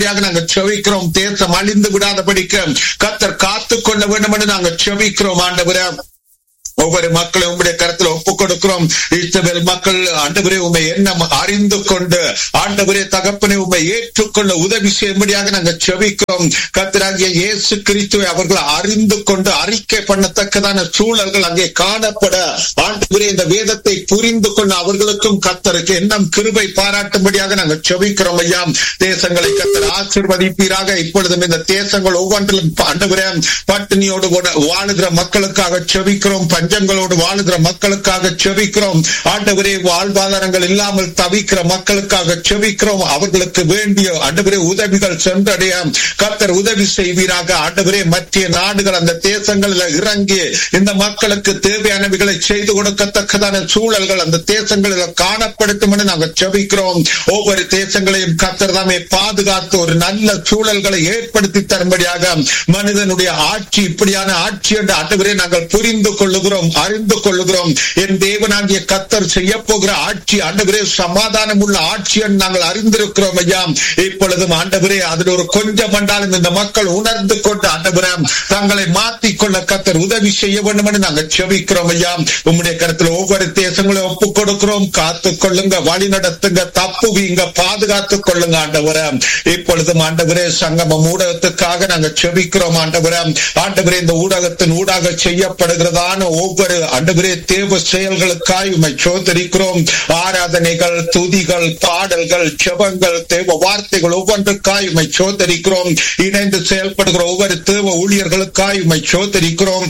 நாங்க செவிக்கிறோம் தேசம் அழிந்து விடாதபடிக்கு கத்தர் காத்து கொள்ள வேண்டும் என்று நாங்க செவிக்கிறோம் ஆண்டவரே ஒவ்வொரு மக்களும் உங்களுடைய கருத்துல ஒப்புக் கொடுக்கிறோம் இஸ்ரவேல் மக்கள் ஆண்டவரே உண்மை என்ன அறிந்து கொண்டு ஆண்டவரே தகப்பனை உண்மை ஏற்றுக்கொள்ள உதவி செய்யும்படியாக நாங்கள் செவிக்கிறோம் கத்தராகிய இயேசு கிறிஸ்துவை அவர்கள் அறிந்து கொண்டு அறிக்கை பண்ணத்தக்கதான சூழல்கள் அங்கே காணப்பட ஆண்டவரே இந்த வேதத்தை புரிந்து கொள்ள அவர்களுக்கும் கத்தருக்கு எண்ணம் கிருபை பாராட்டும்படியாக நாங்கள் செவிக்கிறோம் ஐயா தேசங்களை கத்தர் ஆசிர்வதிப்பீராக இப்பொழுதும் இந்த தேசங்கள் ஒவ்வொன்றிலும் ஆண்டவரே பட்டினியோடு வாழுகிற மக்களுக்காக செவிக்கிறோம் பஞ்சங்களோடு வாழுகிற மக்களுக்காக செவிக்கிறோம் ஆண்டவரே வாழ்வாதாரங்கள் இல்லாமல் தவிக்கிற மக்களுக்காக செவிக்கிறோம் அவர்களுக்கு வேண்டிய ஆண்டவரே உதவிகள் சென்றடைய கத்தர் உதவி செய்வீராக ஆண்டவரே மத்திய நாடுகள் அந்த தேசங்களில் இறங்கி இந்த மக்களுக்கு தேவையானவைகளை செய்து கொடுக்கத்தக்கதான சூழல்கள் அந்த தேசங்களில் காணப்படுத்தும் என்று நாங்கள் செவிக்கிறோம் ஒவ்வொரு தேசங்களையும் கத்தர் தாமே பாதுகாத்து ஒரு நல்ல சூழல்களை ஏற்படுத்தி தரும்படியாக மனிதனுடைய ஆட்சி இப்படியான ஆட்சி என்று ஆண்டவரே நாங்கள் புரிந்து கொள்ளுகிறோம் அறிந்து கொள்ளுகிறோம் என் தேவனாகிய கத்தர் செய்ய போகிற ஆட்சி ஆண்டவரே சமாதானம் உள்ள ஆட்சி என்று நாங்கள் அறிந்திருக்கிறோம் ஐயா இப்பொழுதும் ஆண்டவரே அதில் ஒரு கொஞ்சம் என்றாலும் இந்த மக்கள் உணர்ந்து கொண்டு ஆண்டவரே தங்களை மாற்றிக்கொள்ள கத்தர் உதவி செய்ய வேண்டும் என்று நாங்கள் செவிக்கிறோம் ஐயா உம்முடைய கருத்துல ஒவ்வொரு தேசங்களும் ஒப்புக் கொடுக்கிறோம் காத்து கொள்ளுங்க வழி நடத்துங்க தப்புவீங்க பாதுகாத்துக் கொள்ளுங்க ஆண்டவரே இப்பொழுதும் ஆண்டவரே சங்கமம் ஊடகத்துக்காக நாங்கள் செபிக்கிறோம் ஆண்டவரே ஆண்டவரே இந்த ஊடகத்தின் ஊடாக செய்யப்படுகிறதான ஒவ்வொரு ஆண்டவரே தேவ செயல்களுக்காய் உண்மை சோதரிக்கிறோம் ஆராதனைகள் துதிகள் பாடல்கள் செபங்கள் தேவ வார்த்தைகள் ஒவ்வொன்றுக்காய் உண்மை சோதரிக்கிறோம் இணைந்து செயல்படுகிற ஒவ்வொரு தேவ ஊழியர்களுக்காய் உண்மை சோதரிக்கிறோம்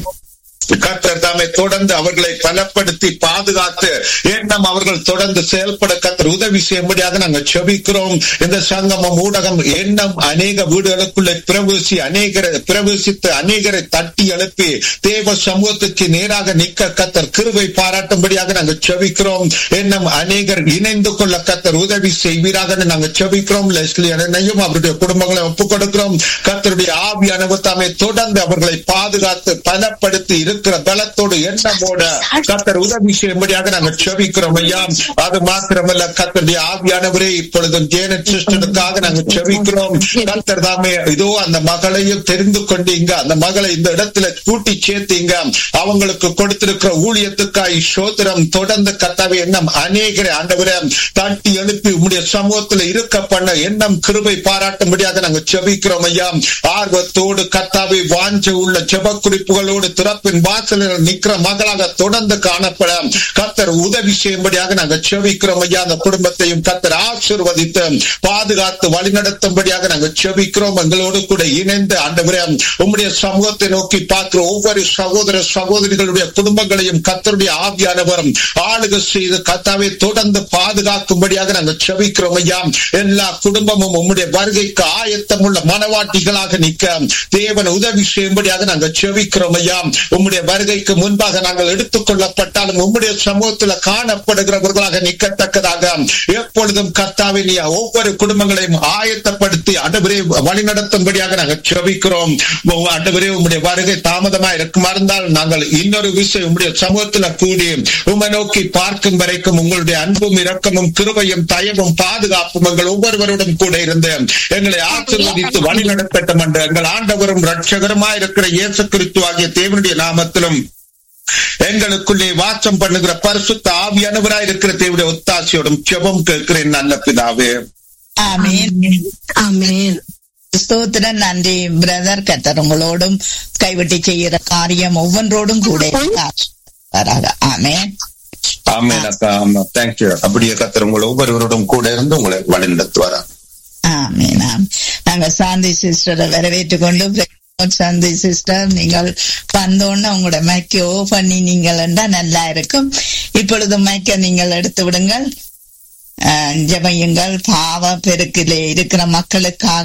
கத்தர் தாமே தொடர்ந்து அவர்களை பலப்படுத்தி பாதுகாத்து எண்ணம் அவர்கள் தொடர்ந்து செயல்பட கத்தர் உதவி செய்யும்படியாக நாங்கள் செபிக்கிறோம் இந்த சங்கமம் ஊடகம் எண்ணம் அநேக வீடுகளுக்குள்ளே பிரவேசி அநேகரை பிரவேசித்து அநேகரை தட்டி எழுப்பி தேவ சமூகத்துக்கு நேராக நிற்க கத்தர் கிருவை பாராட்டும்படியாக நாங்கள் செபிக்கிறோம் எண்ணம் அநேகர் இணைந்து கொள்ள கத்தர் உதவி செய்வீராக நாங்கள் செபிக்கிறோம் லெஸ்லி அண்ணனையும் அவருடைய குடும்பங்களை ஒப்புக் கொடுக்கிறோம் கத்தருடைய ஆவி அனுபவத்தாமே தொடர்ந்து அவர்களை பாதுகாத்து பலப்படுத்தி இருக்கிற பலத்தோடு எண்ணமோட கத்தர் உதவி செய்யும்படியாக நாங்கள் செபிக்கிறோம் ஐயா அது மாத்திரமல்ல கத்தருடைய ஆவியானவரே இப்பொழுதும் ஜேனட் சிஸ்டருக்காக நாங்கள் செபிக்கிறோம் கத்தர் தாமே இதோ அந்த மகளையும் தெரிந்து கொண்டீங்க அந்த மகளை இந்த இடத்துல கூட்டி சேர்த்தீங்க அவங்களுக்கு கொடுத்திருக்கிற ஊழியத்துக்காய் சோதரம் தொடர்ந்து கத்தாவே எண்ணம் அநேகரை ஆண்டவரே தட்டி எழுப்பி உங்களுடைய சமூகத்தில் இருக்க பண்ண எண்ணம் கிருபை பாராட்டும்படியாக நாங்கள் செபிக்கிறோம் ஐயா ஆர்வத்தோடு கத்தாவை வாஞ்ச உள்ள ஜெப குறிப்புகளோடு திறப்பின் வாசலில் நிற்கிற மகளாக தொடர்ந்து காணப்பட கத்தர் உதவி செய்யும்படியாக நாங்கள் செவிக்கிறோம் ஐயா அந்த குடும்பத்தையும் கத்தர் ஆசிர்வதித்து பாதுகாத்து வழிநடத்தும்படியாக நாங்கள் செவிக்கிறோம் எங்களோடு கூட இணைந்து ஆண்டவரே உம்முடைய சமூகத்தை நோக்கி பார்க்கிற ஒவ்வொரு சகோதர சகோதரிகளுடைய குடும்பங்களையும் கத்தருடைய ஆவியானவரும் ஆளுக செய்து கத்தாவை தொடர்ந்து பாதுகாக்கும்படியாக நாங்கள் செவிக்கிறோம் ஐயா எல்லா குடும்பமும் உம்முடைய வருகைக்கு ஆயத்தம் உள்ள மனவாட்டிகளாக நிற்க தேவன் உதவி செய்யும்படியாக நாங்கள் செவிக்கிறோம் ஐயா உம்முடைய வருகைக்கு முன்பாக நாங்கள் எடுத்துக் கொள்ளப்பட்டாலும் உம்முடைய சமூகத்தில் காணப்படுகிறவர்களாக நிற்கத்தக்கதாக எப்பொழுதும் கர்த்தாவை நீ ஒவ்வொரு குடும்பங்களையும் ஆயத்தப்படுத்தி அண்டவரே வழிநடத்தும்படியாக நாங்கள் செவிக்கிறோம் அண்டவரே உம்முடைய வருகை தாமதமா இருக்குமா இருந்தால் நாங்கள் இன்னொரு விஷயம் உம்முடைய சமூகத்தில் கூடி உம்மை நோக்கி பார்க்கும் வரைக்கும் உங்களுடைய அன்பும் இரக்கமும் கிருபையும் தயவும் பாதுகாப்பும் எங்கள் ஒவ்வொருவருடன் கூட இருந்து எங்களை ஆசீர்வதித்து வழி நடத்தட்டும் என்று எங்கள் ஆண்டவரும் ரட்சகருமாய் இருக்கிற இயேசு கிறிஸ்து ஆகிய தேவனுடைய நாமத்திலும் எங்களுக்குள்ளே வாசம் பண்ணுகிற பரிசுத்த ஆவியானவராய் இருக்கிற தேவனுடைய ஒத்தாசையோடும் ஜெபம் கேட்கிறேன் நல்ல பிதாவே ஆமீன் ஆமென் ஸ்தோத்திரம் நன்றி பிரதர் கத்தர் உங்களோடும் கைவிட்டு செய்கிற காரியம் ஒவ்வொன்றோடும் கூட இருப்பாராக. ஆமென் ஆமேன் அக்கா ஆமா தேங்க்யூ அப்படியே கத்தர் உங்களை ஒவ்வொருவரோடும் கூட இருந்து உங்களை வழி நடத்துவாரா ஆமீன் ஆம். நாங்க சாந்தி சிஸ்டரை வரவேற்றுக் கொண்டு சாந்தி சிஸ்டர் நீங்கள் வந்தோன்னு உங்களோட மைக்கை ஓ பண்ணி நீங்கள் நல்லா இருக்கும் இப்பொழுது மைக்கை நீங்கள் எடுத்து விடுங்கள் அஹ், ஜெபியுங்கள் பாவ பெருக்கிலே இருக்கிற மக்களுக்காக